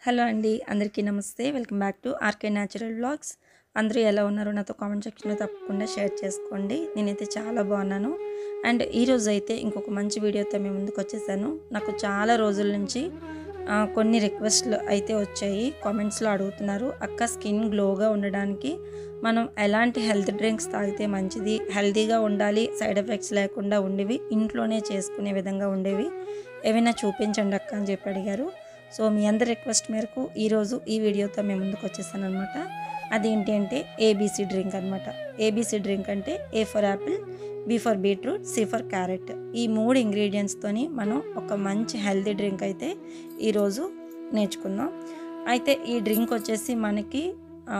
hello అండి అందరికీ నమస్తే welcome back to RK natural blogs అందరూ ఎలా ఉన్నారో నాతో కామెంట్ సెక్షన్లో తప్పకుండా షేర్ చేసుకోండి నేనైతే చాలా బాగున్నాను అండ్ ఈరోజు అయితే ఇంకొక మంచి వీడియోతో మేము ముందుకు వచ్చేసాను నాకు చాలా రోజుల నుంచి ఆ, కొన్ని రిక్వెస్ట్లు అయితే వచ్చాయి కామెంట్స్లో అడుగుతున్నారు అక్క స్కిన్ గ్లోగా ఉండడానికి మనం ఎలాంటి హెల్త్ డ్రింక్స్ తాగితే మంచిది హెల్తీగా ఉండాలి సైడ్ ఎఫెక్ట్స్ లేకుండా ఉండేవి ఇంట్లోనే చేసుకునే విధంగా ఉండేవి ఏమైనా చూపించండి అక్క అని చెప్పి అడిగారు సో మీ అందరి రిక్వెస్ట్ మేరకు ఈరోజు ఈ వీడియోతో మేము ముందుకు వచ్చేసాను అనమాట అదేంటి అంటే ఏబీసీ డ్రింక్ అనమాట ఏబీసీ డ్రింక్ అంటే A for apple B for beetroot C for carrot ఈ మూడు ఇంగ్రీడియంట్స్తోని మనం ఒక మంచి హెల్తీ డ్రింక్ అయితే ఈరోజు నేర్చుకుందాం అయితే ఈ డ్రింక్ వచ్చేసి మనకి ఆ,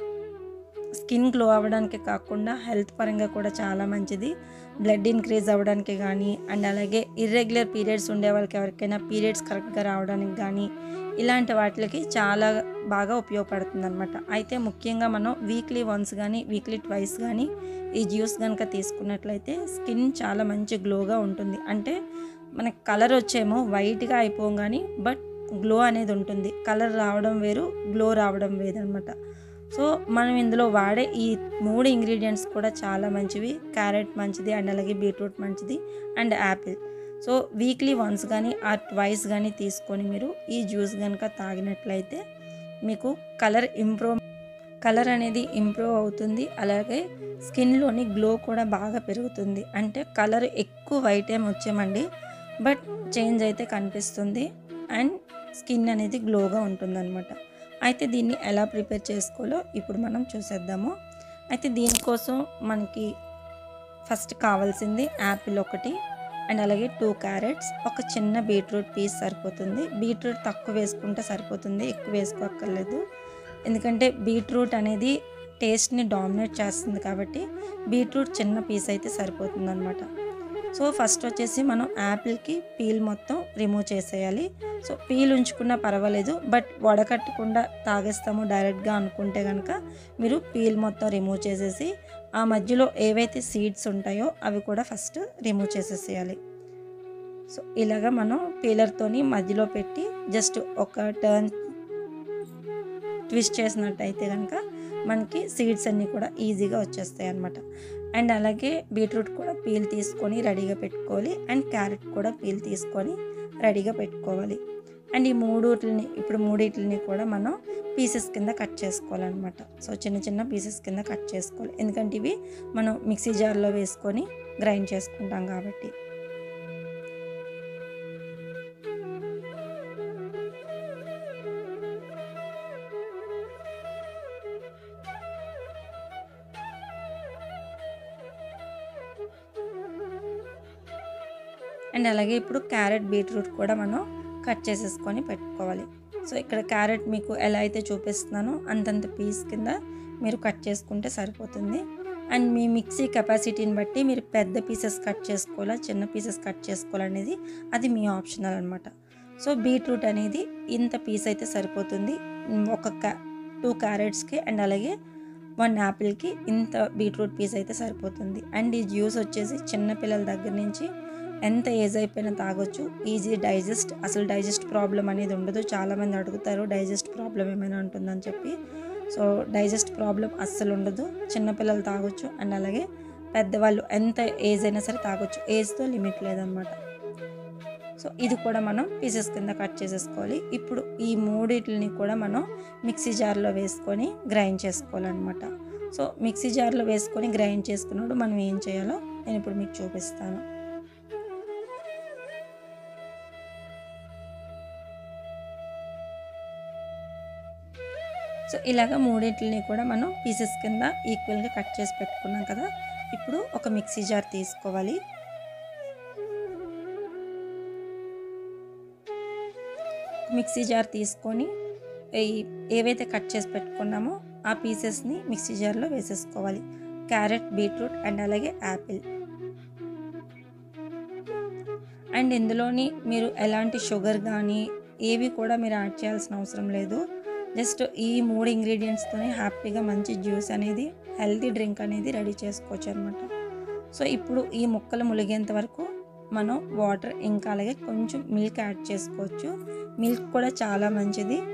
స్కిన్ గ్లో అవ్వడానికి కాకుండా హెల్త్ పరంగా కూడా చాలా మంచిది బ్లడ్ ఇంక్రీజ్ అవ్వడానికి కానీ అండ్ అలాగే ఇర్రెగ్యులర్ పీరియడ్స్ ఉండే వాళ్ళకి ఎవరికైనా పీరియడ్స్ కరెక్ట్గా రావడానికి కానీ ఇలాంటి వాటికి చాలా బాగా ఉపయోగపడుతుంది అనమాట అయితే ముఖ్యంగా మనం వీక్లీ వన్స్ కానీ వీక్లీ ట్వైస్ కానీ ఈ జ్యూస్ కనుక తీసుకున్నట్లయితే స్కిన్ చాలా మంచి గ్లోగా ఉంటుంది అంటే మనకి కలర్ వచ్చేమో వైట్గా అయిపోం కానీ బట్ గ్లో అనేది ఉంటుంది కలర్ రావడం వేరు గ్లో రావడం వేరు అనమాట సో మనం ఇందులో వాడే ఈ మూడు ఇంగ్రీడియంట్స్ కూడా చాలా మంచివి క్యారెట్ మంచిది అండ్ అలాగే బీట్రూట్ మంచిది and apple so weekly once కానీ ఆ ట్వైస్ కానీ తీసుకొని మీరు ఈ జ్యూస్ కనుక తాగినట్లయితే మీకు కలర్ ఇంప్రూవ్ కలర్ అనేది ఇంప్రూవ్ అవుతుంది అలాగే స్కిన్లోని గ్లో కూడా బాగా పెరుగుతుంది అంటే కలర్ ఎక్కువ వైట్ ఏం వచ్చామండి బట్ చేంజ్ అయితే కనిపిస్తుంది అండ్ స్కిన్ అనేది గ్లోగా ఉంటుందన్నమాట అయితే దీన్ని ఎలా ప్రిపేర్ చేసుకోవాలో ఇప్పుడు మనం చూసేద్దాము అయితే దీనికోసం మనకి ఫస్ట్ కావాల్సింది యాపిల్ ఒకటి అండ్ అలాగే టూ క్యారెట్స్ ఒక చిన్న బీట్రూట్ పీస్ సరిపోతుంది బీట్రూట్ తక్కువ వేసుకుంటే సరిపోతుంది ఎక్కువ వేసుకోక్కర్లేదు ఎందుకంటే బీట్రూట్ అనేది టేస్ట్ని డామినేట్ చేస్తుంది కాబట్టి బీట్రూట్ చిన్న పీస్ అయితే సరిపోతుంది అనమాట సో ఫస్ట్ వచ్చేసి మనం యాపిల్కి పీల్ మొత్తం రిమూవ్ చేసేయాలి సో పీల్ ఉంచుకున్నా పర్వాలేదు బట్ వడకట్టకుండా తాగేస్తాము డైరెక్ట్గా అనుకుంటే కనుక మీరు పీల్ మొత్తం రిమూవ్ చేసేసి ఆ మధ్యలో ఏవైతే సీడ్స్ ఉంటాయో అవి కూడా ఫస్ట్ రిమూవ్ చేసేసేయాలి సో ఇలాగా మనం పీలర్తోని మధ్యలో పెట్టి జస్ట్ ఒక టర్న్ ట్విస్ట్ చేసినట్టయితే కనుక మనకి సీడ్స్ అన్నీ కూడా ఈజీగా వచ్చేస్తాయి అన్నమాట అండ్ అలాగే బీట్రూట్ కూడా పీల్ తీసుకొని రెడీగా పెట్టుకోవాలి అండ్ క్యారెట్ కూడా పీల్ తీసుకొని రెడీగా పెట్టుకోవాలి అండ్ ఈ మూడుటిని ఇప్పుడు మూడిటిని కూడా మనం పీసెస్ కింద కట్ చేసుకోవాలన్నమాట సో చిన్న చిన్న పీసెస్ కింద కట్ చేసుకోవాలి ఎందుకంటే ఇవి మనం మిక్సీ జార్లో వేసుకొని గ్రైండ్ చేసుకుంటాం కాబట్టి అండ్ అలాగే ఇప్పుడు క్యారెట్ బీట్రూట్ కూడా మనం కట్ చేసేసుకొని పెట్టుకోవాలి సో ఇక్కడ క్యారెట్ మీకు ఎలా అయితే చూపిస్తున్నానో అంతంత పీస్ కింద మీరు కట్ చేసుకుంటే సరిపోతుంది అండ్ మీ మిక్సీ కెపాసిటీని బట్టి మీరు పెద్ద పీసెస్ కట్ చేసుకోవాలా చిన్న పీసెస్ కట్ చేసుకోవాలనేది అది మీ ఆప్షనల్ అనమాట సో బీట్రూట్ అనేది ఇంత పీస్ అయితే సరిపోతుంది ఒక క్యా టూ క్యారెట్స్కి అండ్ అలాగే వన్ యాపిల్కి ఇంత బీట్రూట్ పీస్ అయితే సరిపోతుంది అండ్ ఈ జ్యూస్ వచ్చేసి చిన్న పిల్లల దగ్గర నుంచి ఎంత ఏజ్ అయిపోయినా తాగొచ్చు ఈజీ డైజెస్ట్ అసలు డైజెస్ట్ ప్రాబ్లం అనేది ఉండదు చాలామంది అడుగుతారు డైజెస్ట్ ప్రాబ్లం ఏమైనా ఉంటుందని చెప్పి సో డైజెస్ట్ ప్రాబ్లం అస్సలు ఉండదు చిన్నపిల్లలు తాగొచ్చు అండ్ అలాగే పెద్దవాళ్ళు ఎంత ఏజ్ అయినా సరే తాగొచ్చు ఏజ్తో లిమిట్ లేదనమాట సో ఇది కూడా మనం పీసెస్ కింద కట్ చేసేసుకోవాలి ఇప్పుడు ఈ మూడిటిని కూడా మనం మిక్సీ జార్లో వేసుకొని గ్రైండ్ చేసుకోవాలన్నమాట సో మిక్సీ జార్లో వేసుకొని గ్రైండ్ చేసుకున్నప్పుడు మనం ఏం చేయాలో నేను ఇప్పుడు మీకు చూపిస్తాను సో ఇలాగ మూడింటిని కూడా మనం పీసెస్ కింద ఈక్వల్గా కట్ చేసి పెట్టుకున్నాం కదా ఇప్పుడు ఒక మిక్సీ జార్ తీసుకోవాలి మిక్సీ జార్ తీసుకొని ఈ- ఏవైతే కట్ చేసి పెట్టుకున్నామో ఆ పీసెస్ని మిక్సీ జార్లో వేసేసుకోవాలి క్యారెట్ బీట్రూట్ అండ్ అలాగే యాపిల్ అండ్ ఇందులోని మీరు ఎలాంటి షుగర్ కానీ ఏవి కూడా మీరు యాడ్ చేయాల్సిన అవసరం లేదు జస్ట్ ఈ మూడు ఇంగ్రీడియంట్స్తోనే హ్యాపీగా మంచి జ్యూస్ అనేది హెల్తీ డ్రింక్ అనేది రెడీ చేసుకోవచ్చు అనమాట సో ఇప్పుడు ఈ ముక్కలు ములిగేంత వరకు మనం వాటర్ ఇంకా అలాగే కొంచెం మిల్క్ యాడ్ చేసుకోవచ్చు మిల్క్ కూడా చాలా మంచిది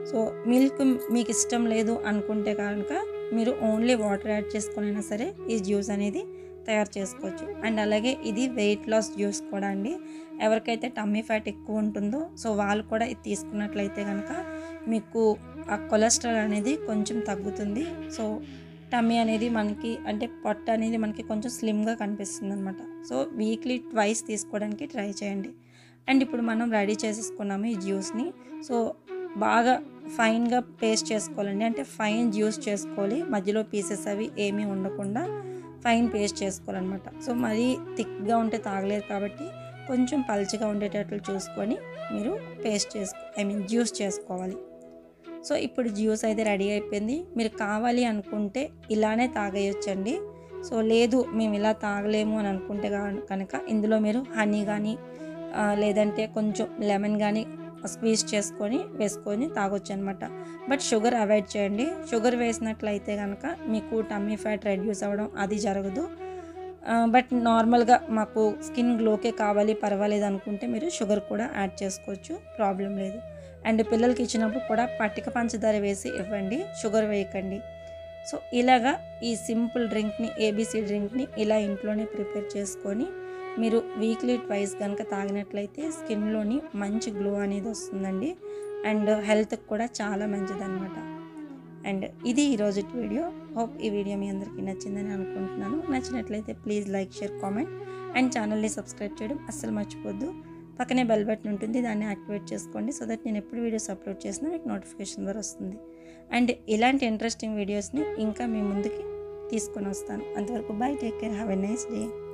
సో మిల్క్ మీకు ఇష్టం లేదు అనుకుంటే కనుక మీరు ఓన్లీ వాటర్ యాడ్ చేసుకునైనా సరే ఈ జ్యూస్ అనేది తయారు చేసుకోవచ్చు అండ్ అలాగే ఇది వెయిట్ లాస్ జ్యూస్ కూడా అండి ఎవరికైతే టమ్మీ ఫ్యాట్ ఎక్కువ ఉంటుందో సో వాళ్ళు కూడా ఇది తీసుకున్నట్లయితే కనుక మీకు ఆ కొలెస్ట్రాల్ అనేది కొంచెం తగ్గుతుంది సో టమ్మీ అనేది మనకి అంటే పొట్ట అనేది మనకి కొంచెం స్లిమ్గా కనిపిస్తుంది అనమాట సో వీక్లీ ట్వైస్ తీసుకోవడానికి ట్రై చేయండి అండ్ ఇప్పుడు మనం రెడీ చేసేసుకున్నాము ఈ జ్యూస్ని సో బాగా ఫైన్గా పేస్ట్ చేసుకోవాలండి అంటే ఫైన్ జ్యూస్ చేసుకోవాలి మధ్యలో పీసెస్ అవి ఏమీ ఉండకుండా ఫైన్ పేస్ట్ చేసుకోవాలన్నమాట సో మరీ థిక్గా ఉంటే తాగలేదు కాబట్టి కొంచెం పల్చగా ఉండేటట్లు చూసుకొని మీరు పేస్ట్ చేసుకో ఐ మీన్ జ్యూస్ చేసుకోవాలి సో ఇప్పుడు జ్యూస్ అయితే రెడీ అయిపోయింది మీరు కావాలి అనుకుంటే ఇలానే తాగేయొచ్చండి సో లేదు మేము ఇలా తాగలేము అని అనుకుంటే కనుక ఇందులో మీరు హనీ కానీ లేదంటే కొంచెం లెమన్ కానీ స్క్వీజ్ చేసుకొని వేసుకొని తాగొచ్చు అనమాట బట్ షుగర్ అవాయిడ్ చేయండి షుగర్ వేసినట్లయితే కనుక మీకు టమ్మీ ఫ్యాట్ రెడ్యూస్ అవ్వడం అది జరగదు బట్ నార్మల్గా మాకు స్కిన్ గ్లోకే కావాలి పర్వాలేదు అనుకుంటే మీరు షుగర్ కూడా యాడ్ చేసుకోవచ్చు ప్రాబ్లం లేదు అండ్ పిల్లలకి ఇచ్చినప్పుడు కూడా పట్టిక పంచదార వేసి ఇవ్వండి షుగర్ వేయకండి సో ఇలాగా ఈ సింపుల్ డ్రింక్ని ఏబీసీ డ్రింక్ని ఇలా ఇంట్లోనే ప్రిపేర్ చేసుకొని మీరు వీక్లీ ట్వైస్ కనుక తాగినట్లయితే స్కిన్లోని మంచి గ్లో అనేది వస్తుందండి అండ్ హెల్త్కి కూడా చాలా మంచిదన్నమాట అండ్ ఇది ఈరోజు వీడియో హోప్ ఈ వీడియో మీ అందరికీ నచ్చిందని అనుకుంటున్నాను నచ్చినట్లయితే please like share comment and ఛానల్ని సబ్స్క్రైబ్ చేయడం అస్సలు మర్చిపోద్దు పక్కనే బెల్ బటన్ ఉంటుంది దాన్ని యాక్టివేట్ చేసుకోండి సో దట్ నేను ఎప్పుడు వీడియోస్ అప్లోడ్ చేసినా మీకు నోటిఫికేషన్ ద్వారా వస్తుంది అండ్ ఇలాంటి ఇంట్రెస్టింగ్ వీడియోస్ని ఇంకా మీ ముందుకి తీసుకొని వస్తాను అంతవరకు bye take care have a nice day